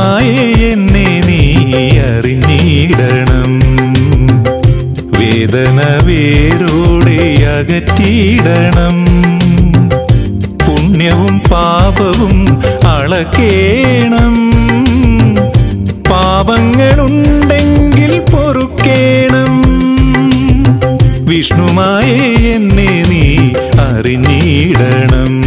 വിഷ്ണുമായ എന്നെ നീ അറിഞ്ഞിടണം വേദന വേരോടെ അകറ്റിയിടണം പുണ്യവും പാപവും അളക്കേണം പാപങ്ങളുണ്ടെങ്കിൽ പൊറുക്കേണം വിഷ്ണുമായ എന്നെ നീ അറിഞ്ഞിടണം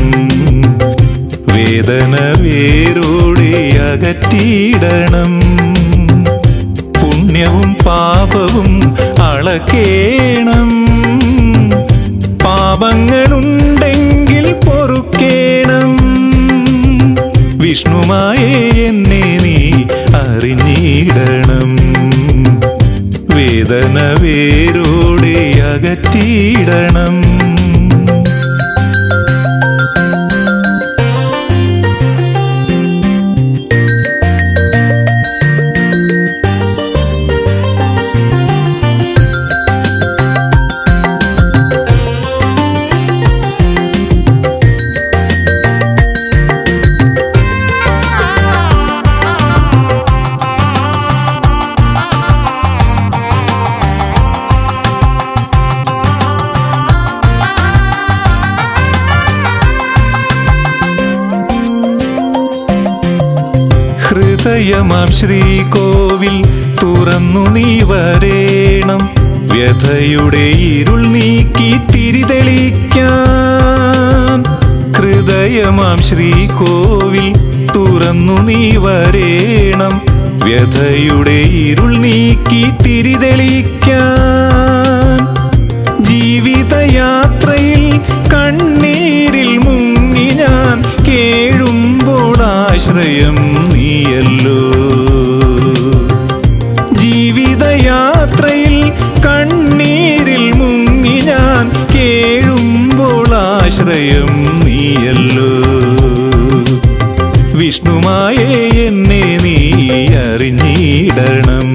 വേദന വേരോടെ അകറ്റിയിടണം പുണ്യവും പാപവും അളക്കേണം പാപങ്ങളുണ്ടെങ്കിൽ പൊറുക്കേണം വിഷ്ണുമായ എന്നെ നീ അറിഞ്ഞിടണം വേദന വേരോടെ അകറ്റിയിടണം ഹൃദയമാം ശ്രീകോവിൽ തുറന്നു നീ വരേണം വ്യഥയുടെ ഇരുൾ നീക്കി തിരിതെളിക്കാൻ ഹൃദയമാം ശ്രീകോവിൽ തുറന്നു നീ വരേണം വ്യഥയുടെ ഇരുൾ നീക്കി തിരിതെളിക്കാൻ ജീവിതയാത്രയിൽ കണ്ണീരിൽ മുങ്ങി ഞാൻ കേഴുമ്പോൾ ആശ്രയം നീയല്ലോ ജീവിതയാത്രയിൽ കണ്ണീരിൽ മുങ്ങി ഞാൻ കേഴുമ്പോൾ ആശ്രയം നീയല്ലോ വിഷ്ണുമായ എന്നെ നീ അറിഞ്ഞിടണം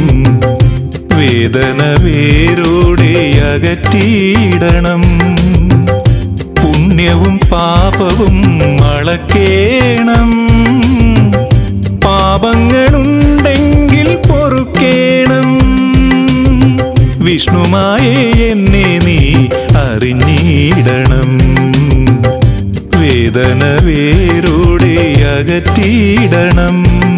വേദന വേരോടെ അകറ്റിയിടണം പുണ്യവും പാപവും അളക്കേണം പാപങ്ങളുണ്ടെങ്കിൽ പൊറുക്കേണം വിഷ്ണുമായ എന്നെ നീ അറിഞ്ഞിടണം വേദന വേരോടെ അകറ്റിയിടണം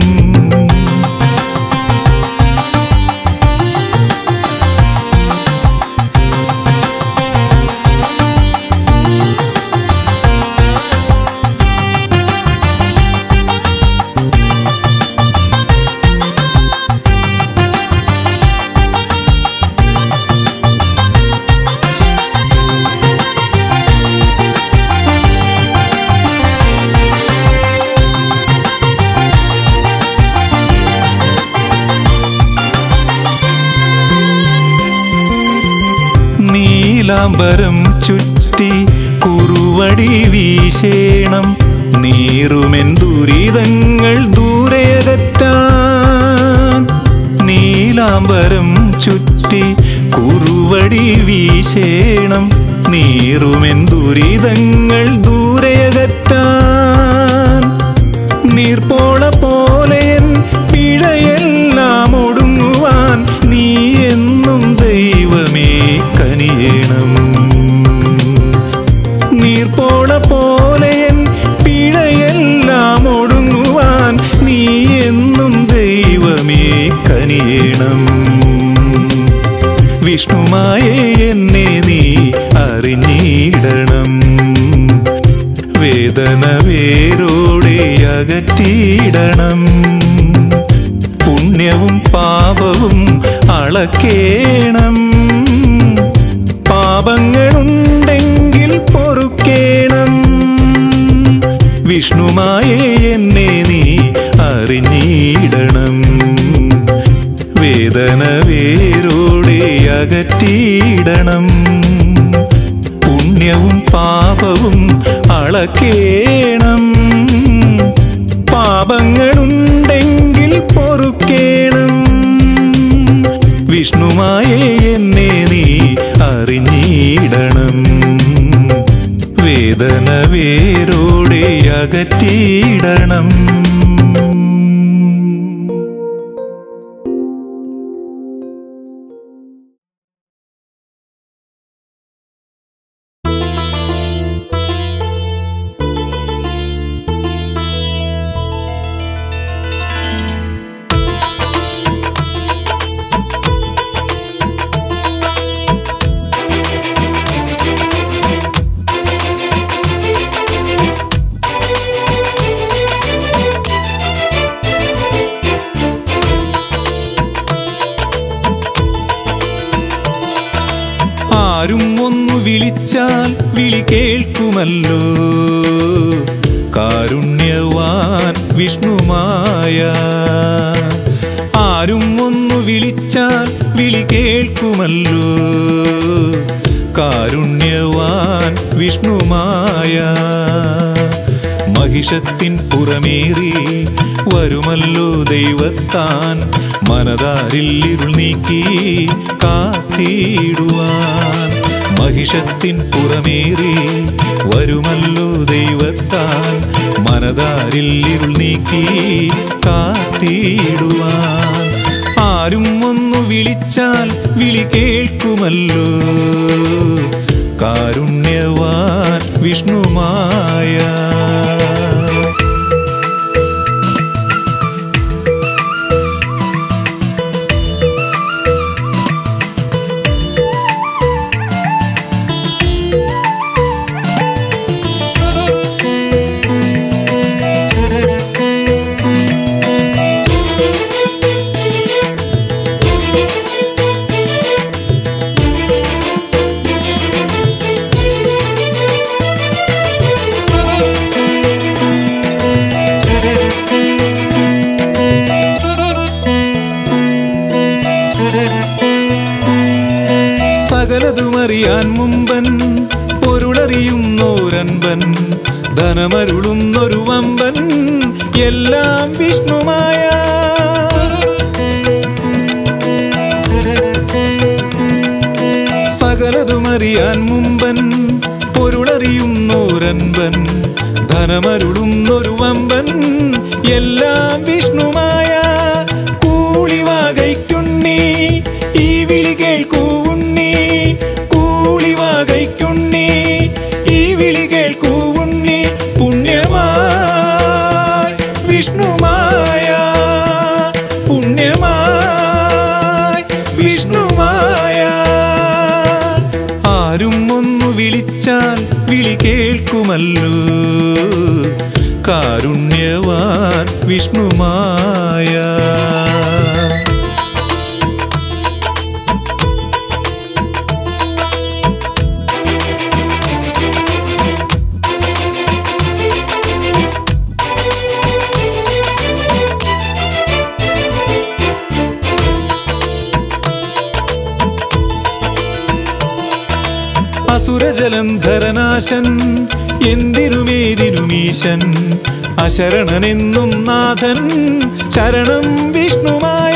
നീലാംബരം ചുറ്റി കുറുവടി വീശേണം നീറുമെൻ ദുരിതങ്ങൾ ദൂരെയകറ്റാൻ നീലാംബരം ചുറ്റി കുറുവടി വീശേണം നീറുമെൻ ദുരിതങ്ങൾ ദൂരെയകറ്റാൻ നീർപ്പോള പോലെയൻ പിഴയെല്ലാം ഒടുങ്ങുവാൻ നീ എന്നും ദൈവമേ കനിയണം നീർപ്പോള പോലെയൻ പിഴയെല്ലാം ഒടുങ്ങുവാൻ നീ എന്നും ദൈവമേ കനിയണം വിഷ്ണുമായ എന്നെ നീ അറിഞ്ഞിടണം വേദന വേരോടെ അകറ്റിയിടണം പുണ്യവും പാപവും അളക്കേണം പാപങ്ങളുണ്ടെങ്കിൽ പൊറുക്കേണം വിഷ്ണുമായ എന്നെ നീ അറിഞ്ഞിടണം വേദന വേരോടെ അകറ്റിയിടണം പുണ്യവും പാപവും അളക്കേണം പാപങ്ങളുണ്ടെങ്കിൽ പൊറുക്കേണം വിഷ്ണുമായ എന്നെ നീ അറിഞ്ഞിടണം വേദന വേരോടെ അകറ്റിയിടണം ആരും ഒന്നു വിളിച്ചാൽ വിളി കേൾക്കുമല്ലോ കാരുണ്യവാൻ വിഷ്ണുമായ ആരും ഒന്നു വിളിച്ചാൽ വിളി കേൾക്കുമല്ലോ കാരുണ്യവാൻ വിഷ്ണുമായ മഹിഷത്തിൻ പുറമേറി വരുമല്ലോ ദൈവത്താൻ മനതാരിൽ ഇരുൾ നീക്കി കാത്തിടുവാൻ മഹിഷത്തിൻ പുറമേറി വരുമല്ലോ ദൈവത്താൻ മനതാരിൽ ഇരുൾ നീക്കി കാത്തിടുവാൻ ആരും ഒന്നു വിളിച്ചാൽ വിളി കേൾക്കുമല്ലോ കാരുണ്യവാൻ വിഷ്ണുമായ സകലതുമറിയാൻ മുമ്പൻ പൊരുളറിയുന്നോരൻപൻ ധനമരുളുന്നൊരു വമ്പൻ എല്ലാം വിഷ്ണുമായ സകലതുമറിയാൻ മുമ്പൻ പൊരുളറിയുന്നോരൻപൻ ധനമരുളുന്നൊരു വമ്പൻ എല്ലാം വിഷ്ണുമായ കൂളിവാകൈക്കുണ്ണി ഈ വിളി കേൾക്കൂ ഉണ്ണി കൂളിവാകൈക്കുണ്ണി ഈ വിളി കേൾക്കൂ ഉണ്ണി പുണ്യമായി വിഷ്ണുമായ പുണ്യമായി വിഷ്ണുമായ ആരും ഒന്നു വിളിച്ചാൽ വിളി കേൾക്കുമല്ലോ കാരുണ്യവാൻ വിഷ്ണുമായ അസുരജലന്ധരനാശൻ എന്തിനുമേതിനുമീശൻ അശരണനെന്നും നാഥൻ ശരണം വിഷ്ണുമായ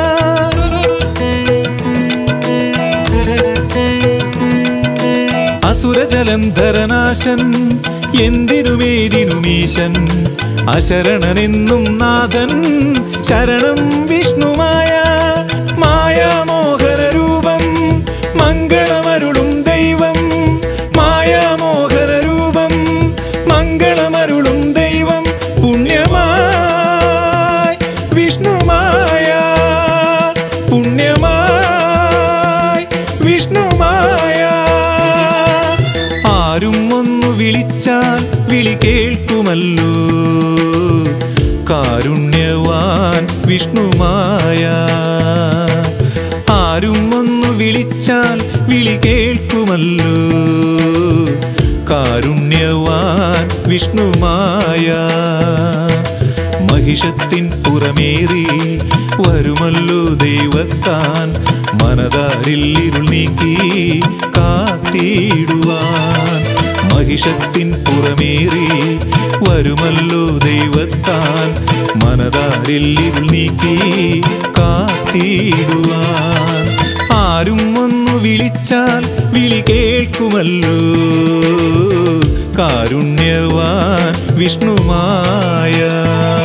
അസുരജലന്ധരനാശൻ എന്തിനുമേതിനുമീശൻ അശരണനെന്നും നാഥൻ ശരണം വിഷ്ണുമായ മായാമോഹന രൂപം മംഗളമരുളും ദൈവം മായാമോഹന രൂപം മംഗളമരുളും ദൈവം പുണ്യമായി വിഷ്ണുമായ പുണ്യമായി വിഷ്ണുമായ ആരും ഒന്നു വിളിച്ചാൽ വിളി കേൾക്കുമല്ലോ കാരുണ്യവാൻ വിഷ്ണുമായ ആരും ഒന്നു വിളിച്ചാൽ വിളി കേൾക്കുമല്ലോ കാരുണ്യവാൻ വിഷ്ണുമായ മഹിഷത്തിൻ പുറമേറി വരുമല്ലോ ദൈവത്താൻ മനതാരിൽ ഇരുൾ നീക്കി കാത്തിടുവാൻ മഹിഷത്തിൻ പുറമേറി വരുമല്ലോ ദൈവത്താൻ മനതാരിൽ ഇരുൾ നീക്കി കാത്തിടുവാൻ ആരും ഒന്നു വിളിച്ചാൽ വിളി കേൾക്കുമല്ലോ കാരുണ്യവാൻ വിഷ്ണുമായ